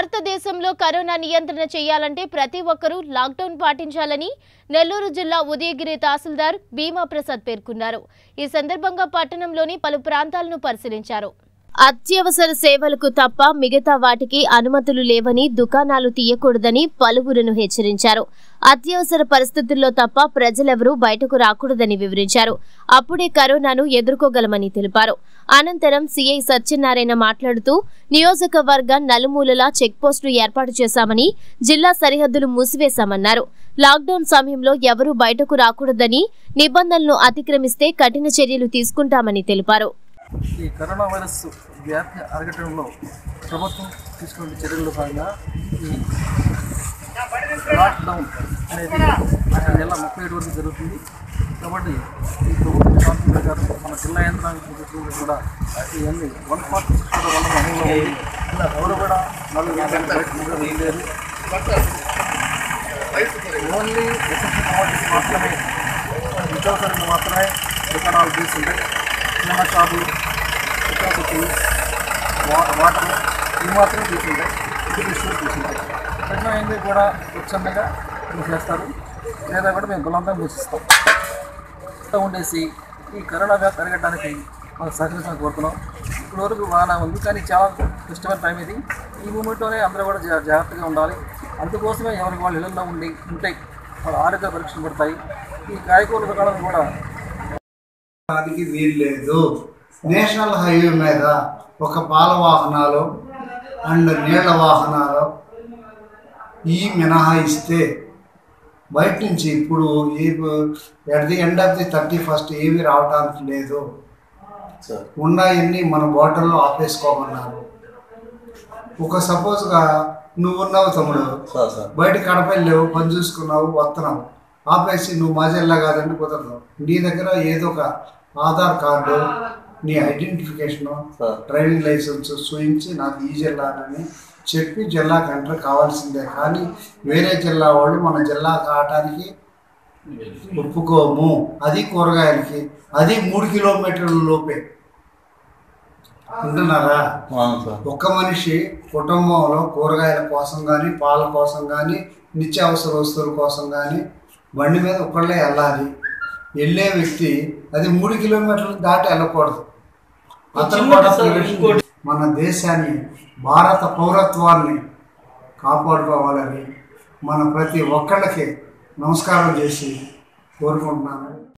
భారతదేశంలో కరోనా నియంత్రణ చేయాలంటే ప్రతి ఒక్కరూ లాక్డౌన్ పాటించాలని నెల్లూరు జిల్లా ఉదయగిరి తహసీల్దార్ భీమా ప్రసాద్ పేర్కొన్నారు ఈ సందర్భంగా పట్టణంలోని పలు ప్రాంతాలను పరిశీలించారు అత్యవసర సేవలకు తప్ప మిగతా వాటికి అనుమతులు లేవని దుకాణాలు తీయకూడదని పలువురును హెచ్చరించారు అత్యవసర పరిస్థితుల్లో తప్ప ప్రజలెవరూ బయటకు రాకూడదని వివరించారు అప్పుడే కరోనాను ఎదుర్కోగలమని తెలిపారు అనంతరం సీఐ సత్యనారాయణ మాట్లాడుతూ నియోజకవర్గ నలుమూలలా చెక్పోస్టు ఏర్పాటు చేశామని జిల్లా సరిహద్దులు మూసివేశామన్నారు లాక్డౌన్ సమయంలో ఎవరూ బయటకు రాకూడదని నిబంధనలను అతిక్రమిస్తే కఠిన చర్యలు తీసుకుంటామని తెలిపారు ఈ కరోనా వైరస్ వ్యాప్తి అరగటంలో ప్రభుత్వం తీసుకున్న చర్యల్లో భాగంగా ఈ లాక్డౌన్ అనేది ఈ నెల ముప్పై ఏడు వరకు జరుగుతుంది కాబట్టి ఈ ప్రభుత్వం శాంతి ప్రకారం మన జిల్లా యంత్రాంగం చూసుకుంటే కూడా ఇవన్నీ వన్ ఫార్టీ సిక్స్ కూడా వల్ల అమల్లో ఉంది ఇలా ఎవరు కూడా నాలుగు గంటలు బయట లేదు ఓన్లీ ఎసెన్షియల్ కమోడిటీస్ మాత్రమే నిత్యావసరాలు మాత్రమే దుకాణాలు తీసుకుంటాయి చిన్న షాపులు నిత్యావసరాలు వా వాటర్ ఇవి మాత్రమే తీసుకుంటాయి ఇది ఇష్యూస్ తీసుకుంటాయి ప్రతి అయింది కూడా స్వచ్ఛందంగా మీరు చేస్తారు లేదా కూడా మేము బలవంతంగా మూసిస్తాం ఇంట్లో ఉండేసి ఈ కరోనా వ్యాప్తి అరగడానికి మాకు సహకరించాలని కోరుతున్నాం ఇప్పుడు వరకు బాగానే ఉంది కానీ చాలా క్లిష్టమైన టైం ఇది ఈ మూమెంట్లోనే అందరూ కూడా జా- జాగ్రత్తగా ఉండాలి అందుకోసమే ఎవరికి వాళ్ళు ఇళ్ళల్లో ఉండి ఉంటాయి వాళ్ళ ఆరోగ్య పరీక్షలు పడతాయి ఈ కాయకూరల దుకాణాలు కూడా దానికి వీలు లేదు నేషనల్ హైవే మీద ఒక పాల వాహనాలు అండ్ నీళ్ల వాహనాలు ఈ మినహాయిస్తే బయట నుంచి ఇప్పుడు ఈ at the end of the thirty first ఏమి రావడానికి లేదు ఉన్నాయన్నీ మన బాటిల్లో ఆపేసుకోమన్నారు ఒక సపోజ్గా నువ్వు ఉన్నావు తమ్ముడు బయట కడప వెళ్ళావు పని చూసుకున్నావు వస్తున్నావు ఆపేసి నువ్వు మా జిల్లా కాదంటే కుదరదు నీ దగ్గర ఏదో ఒక ఆధార్ కార్డు నీ ఐడెంటిఫికేషను డ్రైవింగ్ లైసెన్స్ చూపించి నాకు ఈ జిల్లానని చెప్పి జిల్లాకి ఎంటర్ కావాల్సిందే కానీ వేరే జిల్లా వాళ్ళు మన జిల్లా కావటానికి ఒప్పుకోము అది కూరగాయలకి అది మూడు కిలోమీటర్ల లోపే ఉంటున్నారా ఒక్క మనిషి కుటుంబంలో కూరగాయల కోసం కానీ పాల కోసం కానీ నిత్యావసర వస్తువుల కోసం కానీ బండి మీద ఒక్కళ్ళే వెళ్ళాలి వెళ్ళే వ్యక్తి అది మూడు కిలోమీటర్లు దాటి వెళ్ళకూడదు అతను కూడా ప్రివెన్షన్ మన దేశాన్ని భారత పౌరత్వాన్ని కాపాడుకోవాలని మన ప్రతి ఒక్కళ్ళకి నమస్కారం చేసి కోరుకుంటున్నాను